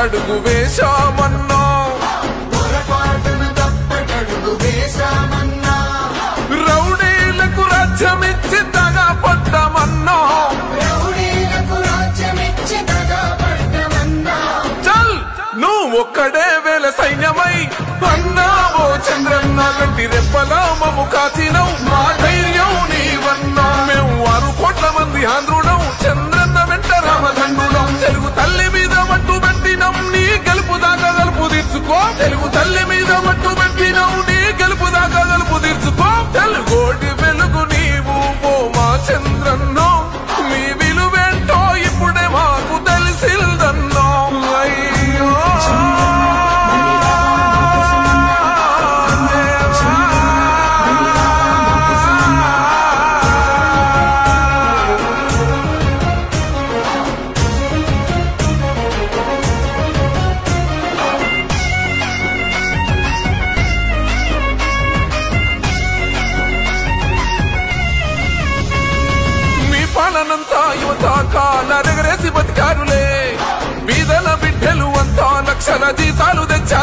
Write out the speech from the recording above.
తప్పటడుగు వేశామన్నా పొరపాటును తప్పటడుగు వేశామన్నా రౌడీలకు రాజ్యమిచ్చి తగా పడ్డామన్నా రౌడీలకు రాజ్యమిచ్చి దగా పడ్డమన్నా చల్ నువ్వు ఒక్కడే వేల సైన్యమై అన్నావో చంద్రన్న గంటి రెప్పలా మము కాచినవు మా ధైర్యం నీవన్నా మేము ఆరు కోట్ల మంది ఆంధ్రుడం చంద్రన్న వెంట రామదండులం తెలుగు తల్లి మీద మట్టు పెట్టినం నీ గెలుపు దాకా గలుపు తీర్చుకో తెలుగు తల్లి మీద మట్టు పెట్టినం నీ గెలుపు దాకా గలుపు తీర్చుకో తెలుగోటి వెలుగు నీవు ఓ మా చంద్రన్నో మీ విలువేంటో ఇప్పుడే మాకు తెలిసిందన్నో అయ్యో మీ పాలనంతా యువత కాలరెగరేసి బతికారులే బీదల బిడ్డలు అంతా లక్షల జీతాలు తెచ్చారు